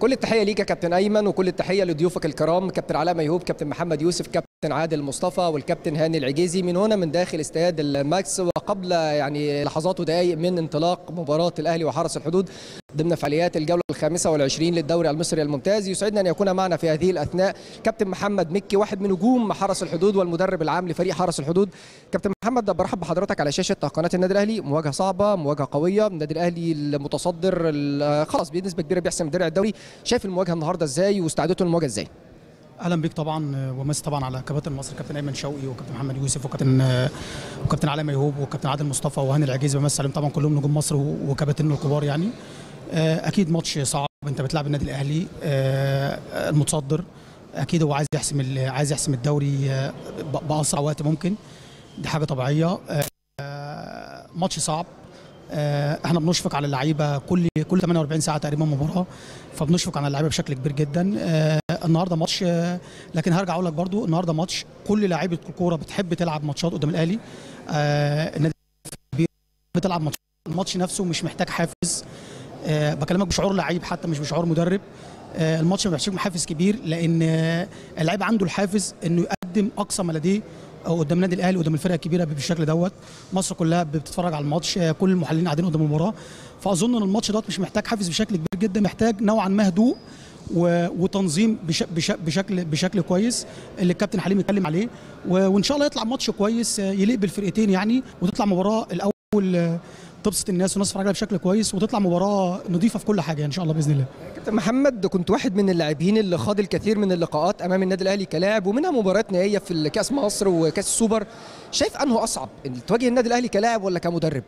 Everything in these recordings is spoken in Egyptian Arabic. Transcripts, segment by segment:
كل التحيه ليك يا كابتن ايمن وكل التحيه لضيوفك الكرام كابتن علاء ميهوب كابتن محمد يوسف كابتن عادل مصطفى والكابتن هاني العجيزي من هنا من داخل استاد الماكس وقبل يعني لحظات ودقائق من انطلاق مباراه الاهلي وحرس الحدود ضمن فعاليات الجوله الخامسه والعشرين للدوري المصري الممتاز يسعدنا ان يكون معنا في هذه الاثناء كابتن محمد مكي واحد من نجوم حرس الحدود والمدرب العام لفريق حرس الحدود كابتن محمد برحب بحضرتك على شاشه قناه النادي الاهلي مواجهه صعبه مواجهه قويه النادي الاهلي المتصدر خلاص بنسبه كبيره بيحسم درع الدوري شايف المواجهه النهارده ازاي واستعدته للمواجهه ازاي اهلا بيك طبعا ومسي طبعا على كباتن مصر كابتن ايمن شوقي وكابتن محمد يوسف وكابتن وكابتن علاء ميهوب وكابتن عادل مصطفى وهاني العجيزي بمسي عليهم طبعا كلهم نجوم مصر وكباتن الكبار يعني اكيد ماتش صعب انت بتلعب النادي الاهلي المتصدر اكيد هو عايز يحسم عايز يحسم الدوري باسرع وقت ممكن دي حاجه طبيعيه ماتش صعب احنا بنشفق على اللعيبه كل كل 48 ساعه تقريبا مباراه فبنشفق على اللعيبه بشكل كبير جدا النهارده ماتش لكن هرجع اقول لك برضو النهارده ماتش كل لعيبه الكوره بتحب تلعب ماتشات قدام الاهلي النادي بتلعب ماتش الماتش نفسه مش محتاج حافز بكلمك بشعور لعيب حتى مش بشعور مدرب الماتش ما بيحتاجش حافز كبير لان اللعيب عنده الحافز انه يقدم اقصى ما لديه قدام النادي الاهلي قدام الفرقه الكبيره بالشكل دوت مصر كلها بتتفرج على الماتش كل المحللين قاعدين قدام المباراه فاظن ان الماتش دوت مش محتاج حافز بشكل كبير جدا محتاج نوعا ما هدوء وتنظيم بش بش بشكل بشكل كويس اللي الكابتن حليم اتكلم عليه وان شاء الله يطلع ماتش كويس يليق بالفرقتين يعني وتطلع مباراه الاول تبسط الناس والناس تتفرج عليها بشكل كويس وتطلع مباراه نظيفه في كل حاجه ان شاء الله باذن الله. كابتن محمد كنت واحد من اللاعبين اللي خاض الكثير من اللقاءات امام النادي الاهلي كلاعب ومنها مباريات نهائيه في كاس مصر وكاس السوبر شايف انه اصعب تواجه النادي الاهلي كلاعب ولا كمدرب؟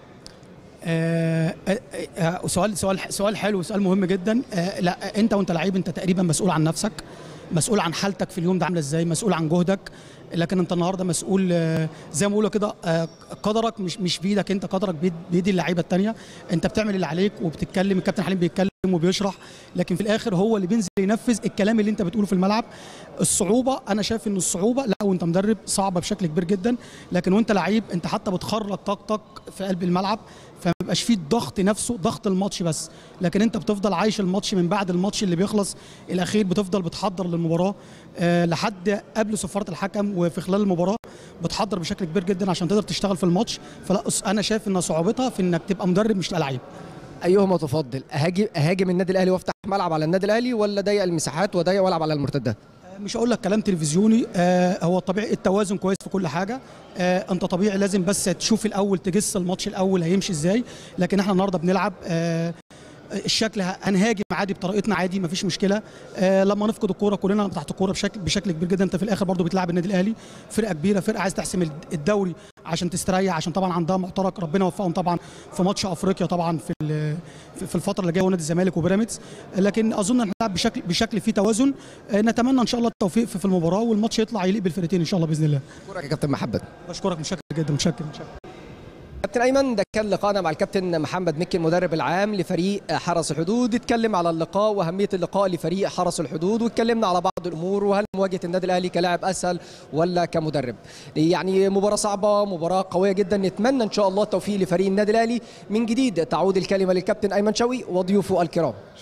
آه آه سؤال سؤال سؤال حلو وسؤال مهم جدا آه لا انت وانت لعيب انت تقريبا مسؤول عن نفسك مسؤول عن حالتك في اليوم ده عامله ازاي مسؤول عن جهدك لكن انت النهارده مسؤول زي ما بيقولوا كده قدرك مش مش بايدك انت قدرك بايد اللعيبه الثانيه انت بتعمل اللي عليك وبتتكلم الكابتن حليم بيتكلم وبيشرح لكن في الاخر هو اللي بينزل ينفذ الكلام اللي انت بتقوله في الملعب الصعوبه انا شايف ان الصعوبه لا وانت مدرب صعبه بشكل كبير جدا لكن وانت لعيب انت حتى بتخرج طاقتك في قلب الملعب فما بيبقاش فيه الضغط نفسه ضغط الماتش بس لكن انت بتفضل عايش الماتش من بعد الماتش اللي بيخلص الاخير بتفضل بتحضر للمباراه أه لحد قبل صفاره الحكم وفي خلال المباراه بتحضر بشكل كبير جدا عشان تقدر تشتغل في الماتش فلا انا شايف ان صعوبتها في انك تبقى مدرب مش لعيب ايهما تفضل اهاجم اهاجم النادي الاهلي وافتح ملعب على النادي الاهلي ولا ضيق المساحات وضيق والعب على المرتدات مش هقول لك كلام تلفزيوني آه هو طبيعي التوازن كويس في كل حاجه آه انت طبيعي لازم بس تشوف الاول تجس الماتش الاول هيمشي ازاي لكن احنا النهارده بنلعب آه الشكل هنهاجم عادي بطريقتنا عادي مفيش مشكله آه لما نفقد الكوره كلنا تحت الكوره بشكل بشكل كبير جدا انت في الاخر برضو بتلعب النادي الاهلي فرقه كبيره فرقه عايز تحسم الدوري عشان تستريح عشان طبعا عندها معترك ربنا يوفقهم طبعا في ماتش افريقيا طبعا في في الفتره اللي جايه ونادي الزمالك وبيراميدز لكن اظن ان هنلعب بشكل بشكل فيه توازن آه نتمنى ان شاء الله التوفيق في المباراه والماتش يطلع يليق بالفرقتين ان شاء الله باذن الله اشكرك يا كابتن محمد بشكرك متشكر جدا متشكر متشكر كابتن ايمن ده كان لقاءنا مع الكابتن محمد مكي المدرب العام لفريق حرس الحدود اتكلم على اللقاء واهميه اللقاء لفريق حرس الحدود واتكلمنا على بعض الامور وهل مواجهه النادي الاهلي كلاعب اسهل ولا كمدرب يعني مباراه صعبه مباراه قويه جدا نتمنى ان شاء الله التوفيق لفريق النادي الاهلي من جديد تعود الكلمه للكابتن ايمن شوقي وضيوفه الكرام